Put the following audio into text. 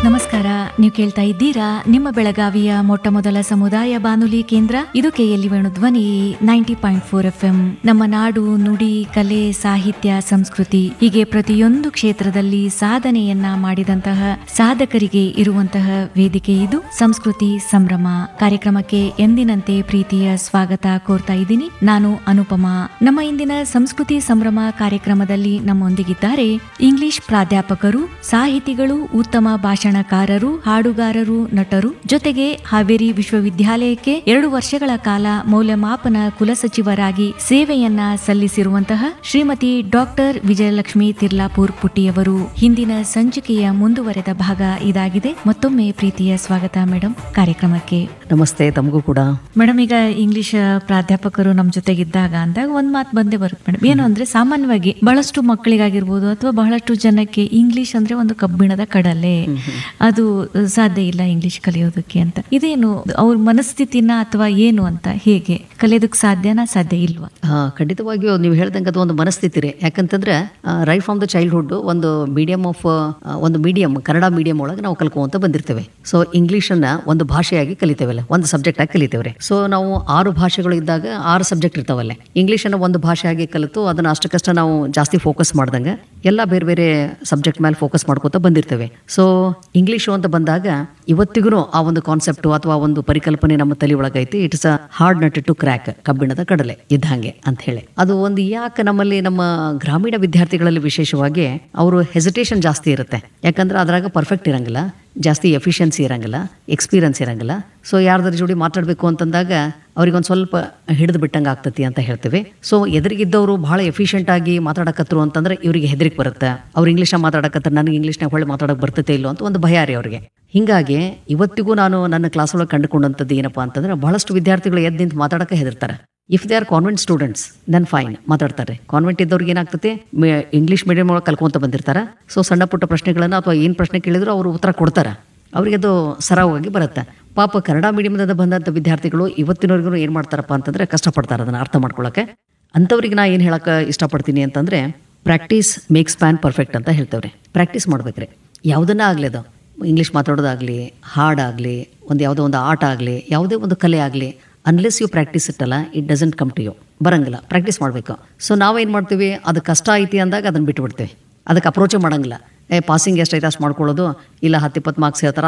ನಮಸ್ಕಾರ ನೀವು ಕೇಳ್ತಾ ಇದ್ದೀರಾ ನಿಮ್ಮ ಬೆಳಗಾವಿಯ ಮೊಟ್ಟ ಮೊದಲ ಸಮುದಾಯ ಬಾನುಲಿ ಕೇಂದ್ರ ಇದು KLE Venu Dhwani ninety point four F M ನಮ್ಮ ನಾಡು ನುಡಿ ಕಲೆ ಸಾಹಿತ್ಯ ಸಂಸ್ಕೃತಿ ಹೀಗೆ ಪ್ರತಿಯೊಂದು ಕ್ಷೇತ್ರದಲ್ಲಿ ಸಾಧನೆಯನ್ನ ಮಾಡಿದಂತಹ ಸಾಧಕರಿಗೆ ಇರುವಂತಹ ವೇದಿಕೆ ಇದು ಸಂಸ್ಕೃತಿ ಸಂಭ್ರಮ ಕಾರ್ಯಕ್ರಮಕ್ಕೆ ಎಂದಿನಂತೆ ಪ್ರೀತಿಯ ಸ್ವಾಗತ ಕೋರ್ತಾ ಇದ್ದೀನಿ ನಾನು ಅನುಪಮಾ ನಮ್ಮ ಇಂದಿನ ಸಂಸ್ಕೃತಿ ಸಂಭ್ರಮ ಕಾರ್ಯಕ್ರಮದಲ್ಲಿ ನಮ್ಮೊಂದಿಗಿದ್ದಾರೆ ಇಂಗ್ಲಿಷ್ ಪ್ರಾಧ್ಯಾಪಕರು ಸಾಹಿತಿಗಳು ಉತ್ತಮ ಭಾಷಣಕಾರರು ಹಾಡುಗಾರರು ನಟರು ಜೊತೆಗೆ ಹಾವೇರಿ ವಿಶ್ವವಿದ್ಯಾಲಯಕ್ಕೆ ಎರಡು ವರ್ಷಗಳ ಕಾಲ ಮೌಲ್ಯಮಾಪನ ಕುಲಸಚಿವರಾಗಿ ಸೇವೆಯನ್ನ ಸಲ್ಲಿಸಿರುವಂತಹ ಶ್ರೀಮತಿ ಡಾಕ್ಟರ್ ವಿಜಯಲಕ್ಷ್ಮಿ ತಿರ್ಲಾಪುರ್ ಪುಟ್ಟಿಯವರು ಹಿಂದಿನ ಸಂಚಿಕೆಯ ಮುಂದುವರೆದ ಭಾಗ ಇದಾಗಿದೆ ಮತ್ತೊಮ್ಮೆ ಪ್ರೀತಿಯ ಸ್ವಾಗತ ಮೇಡಮ್ ಕಾರ್ಯಕ್ರಮಕ್ಕೆ ನಮಸ್ತೆ ತಮಗೂ ಕೂಡ ಮೇಡಮ್ ಈಗ ಇಂಗ್ಲಿಷ್ ಪ್ರಾಧ್ಯಾಪಕರು ನಮ್ಮ ಜೊತೆಗಿದ್ದಾಗ ಅಂದಾಗ ಒಂದ್ ಮಾತು ಬಂದೇ ಬರುತ್ತೆ ಮೇಡಮ್ ಏನು ಅಂದ್ರೆ ಸಾಮಾನ್ಯವಾಗಿ ಬಹಳಷ್ಟು ಮಕ್ಕಳಿಗಾಗಿರ್ಬೋದು ಅಥವಾ ಬಹಳಷ್ಟು ಜನಕ್ಕೆ ಇಂಗ್ಲಿಷ್ ಅಂದ್ರೆ ಒಂದು ಕಬ್ಬಿಣದ ಕಡಲೆ ಅದು ಸಾಧ್ಯ ಇಲ್ಲ ಇಂಗ್ಲಿಷ್ ಕಲಿಯೋದಕ್ಕೆ ಅಂತ ಇದೇನು ಅವ್ರ ಮನಸ್ಥಿತಿನ ಅಥವಾ ಏನು ಅಂತ ಹೇಗೆ ಕಲಿಯೋದಕ್ಕೆ ಸಾಧ್ಯನಾ ಸಾಧ್ಯ ಇಲ್ವಾ ಹಾ ಖಂಡಿತವಾಗಿಯೂ ನೀವು ಹೇಳ್ದಂಗೆ ಅದು ಒಂದು ಮನಸ್ಥಿತಿ ರೀ ಯಾಕಂತಂದ್ರೆ ರೈಟ್ ಫ್ರಮ್ ದ ಚೈಲ್ಡ್ಹುಡ್ ಒಂದು ಮೀಡಿಯಂ ಆಫ್ ಒಂದು ಮೀಡಿಯಂ ಕನ್ನಡ ಮೀಡಿಯಂ ಒಳಗೆ ನಾವು ಕಲ್ಕೊಂತ ಬಂದಿರ್ತೇವೆ ಸೊ ಇಂಗ್ಲೀಷನ್ನ ಒಂದು ಭಾಷೆಯಾಗಿ ಕಲಿತೇವಲ್ಲ ಒಂದು ಸಬ್ಜೆಕ್ಟ್ ಆಗಿ ಕಲಿತೇವ್ರಿ ಸೊ ನಾವು ಆರು ಭಾಷೆಗಳು ಇದ್ದಾಗ ಆರು ಸಬ್ಜೆಕ್ಟ್ ಇರ್ತಾವಲ್ಲ ಇಂಗ್ಲೀಷನ್ನ ಒಂದು ಭಾಷೆಯಾಗಿ ಕಲಿತು ಅದನ್ನ ಅಷ್ಟಕ್ಕಷ್ಟ ನಾವು ಜಾಸ್ತಿ ಫೋಕಸ್ ಮಾಡ್ದಂಗೆ ಎಲ್ಲ ಬೇರೆ ಬೇರೆ ಸಬ್ಜೆಕ್ಟ್ ಮೇಲೆ ಫೋಕಸ್ ಮಾಡ್ಕೋತಾ ಬಂದಿರ್ತೇವೆ ಸೊ ಇಂಗ್ಲೀಷು ಅಂತ ಬಂದಾಗ ಇವತ್ತಿಗೂ ಆ ಒಂದು ಕಾನ್ಸೆಪ್ಟು ಅಥವಾ ಒಂದು ಪರಿಕಲ್ಪನೆ ನಮ್ಮ ತಲೆ ಒಳಗೈತಿ it's a hard nut to crack ಕಬ್ಬಿಣದ ಕಡಲೆ ಇದ್ದಂಗೆ ಅಂತ ಹೇಳಿ ಅದು ಒಂದು ಯಾಕೆ ನಮ್ಮಲ್ಲಿ ನಮ್ಮ ಗ್ರಾಮೀಣ ವಿದ್ಯಾರ್ಥಿಗಳಲ್ಲಿ ವಿಶೇಷವಾಗಿ ಅವರು ಹೆಸಿಟೇಷನ್ ಜಾಸ್ತಿ ಇರುತ್ತೆ ಯಾಕಂದ್ರೆ ಅದ್ರಾಗ ಪರ್ಫೆಕ್ಟ್ ಇರಂಗಿಲ್ಲ ಜಾಸ್ತಿ ಎಫಿಷಿಯನ್ಸಿ ಇರಂಗಿಲ್ಲ ಎಕ್ಸ್ಪೀರಿಯನ್ಸ್ ಇರಂಗಿಲ್ಲ ಸೊ ಯಾರ್ದಾರ ಜೋಡಿ ಮಾತಾಡಬೇಕು ಅಂತಂದಾಗ ಅವ್ರಿಗೊಂದು ಸ್ವಲ್ಪ ಹಿಡಿದು ಬಿಟ್ಟಂಗೆ ಆಗ್ತತಿ ಅಂತ ಹೇಳ್ತೀವಿ ಸೊ ಎದುರಿಗಿದ್ದವರು ಬಹಳ ಎಫಿಷಿಯೆಂಟ್ ಆಗಿ ಮಾತಾಡಕತ್ರು ಅಂತಂದ್ರೆ ಇವರಿಗೆ ಹೆದರಿಕೆ ಬರುತ್ತೆ ಅವ್ರು ಇಂಗ್ಲೀಷ್ನ ಮಾತಾಡಕತ್ತಾರೆ ನನಗೆ ಇಂಗ್ಲೀಷ್ನಾಗ ಹೊಳ್ಳಿ ಮಾತಾಡಕ್ಕೆ ಬರ್ತೈತೆ ಇಲ್ಲೋ ಅಂತ ಒಂದು ಭಯ ರೀ ಅವ್ರಿಗೆ ಹಿಂಗಾಗಿ ಇವತ್ತಿಗೂ ನಾನು ನನ್ನ ಕ್ಲಾಸ್ ಒಳಗೆ ಕಂಡುಕೊಂಡಂಥದ್ದು ಏನಪ್ಪಾ ಅಂತಂದ್ರೆ ಬಹಳಷ್ಟು ವಿದ್ಯಾರ್ಥಿಗಳು ಎದ್ದು ನಿಂತು ಮಾತಾಡಕ್ಕೆ ಹೆದರ್ತಾರೆ if they are convent students then fine ಮಾತಾಡ್ತಾರೆ ಕಾನ್ವೆಂಟ್ ಇದ್ದವ್ರಿಗೆ ಏನಾಗ್ತದೆ ಇಂಗ್ಲೀಷ್ ಮೀಡಿಯಂ ಒಳಗೆ ಕಲ್ಕೊಂತ ಬಂದಿರ್ತಾರೆ ಸೊ ಸಣ್ಣ ಪುಟ್ಟ ಪ್ರಶ್ನೆಗಳನ್ನು ಅಥವಾ ಏನು ಪ್ರಶ್ನೆ ಕೇಳಿದ್ರು ಅವರು ಉತ್ತರ ಕೊಡ್ತಾರೆ ಅವರಿಗೆ ಅದು ಸರಾಗವಾಗಿ ಬರುತ್ತೆ ಪಾಪ ಕನ್ನಡ ಮೀಡಿಯಮ್ದಿಂದ ಬಂದಂಥ ವಿದ್ಯಾರ್ಥಿಗಳು ಇವತ್ತಿನವರೆಗೂ ಏನು ಮಾಡ್ತಾರಪ್ಪ ಅಂತಂದ್ರೆ ಕಷ್ಟಪಡ್ತಾರೆ ಅದನ್ನು ಅರ್ಥ ಮಾಡ್ಕೊಳ್ಳೋಕೆ ಅಂಥವ್ರಿಗೆ ನಾ ಏನು ಹೇಳಕ್ಕೆ ಇಷ್ಟಪಡ್ತೀನಿ ಅಂತಂದ್ರೆ ಪ್ರಾಕ್ಟೀಸ್ ಮೇಕ್ಸ್ ಪ್ಯಾನ್ ಪರ್ಫೆಕ್ಟ್ ಅಂತ ಹೇಳ್ತೇವ್ರಿ ಪ್ರಾಕ್ಟೀಸ್ ಮಾಡ್ಬೇಕ್ರಿ ಯಾವುದನ್ನ ಆಗಲಿ ಅದು ಇಂಗ್ಲೀಷ್ ಮಾತಾಡೋದಾಗಲಿ ಹಾಡಾಗಲಿ ಒಂದು ಯಾವುದೋ ಒಂದು ಆಟ ಆಗಲಿ ಯಾವುದೇ ಒಂದು ಕಲೆ ಆಗಲಿ ಅನ್ಲೆಸ್ ಯು ಪ್ರಾಕ್ಟೀಸ್ ಇಟ್ಟಲ್ಲ it doesn't come to you ಬರಂಗಿಲ್ಲ ಪ್ರಾಕ್ಟೀಸ್ ಮಾಡಬೇಕು ಸೊ ನಾವೇನು ಮಾಡ್ತೀವಿ ಅದು ಕಷ್ಟ ಐತಿ ಅಂದಾಗ ಅದನ್ನು ಬಿಟ್ಟು ಬಿಡ್ತೀವಿ ಅದಕ್ಕೆ ಅಪ್ರೋಚೇ ಮಾಡಂಗಿಲ್ಲ ಏ ಪಾಸಿಂಗ್ ಎಷ್ಟೈತೆ ಅಷ್ಟು ಮಾಡ್ಕೊಳ್ಳೋದು ಇಲ್ಲ ಹತ್ತು ಇಪ್ಪತ್ತು ಮಾರ್ಕ್ಸ್ ಹೇಳ್ತಾರೆ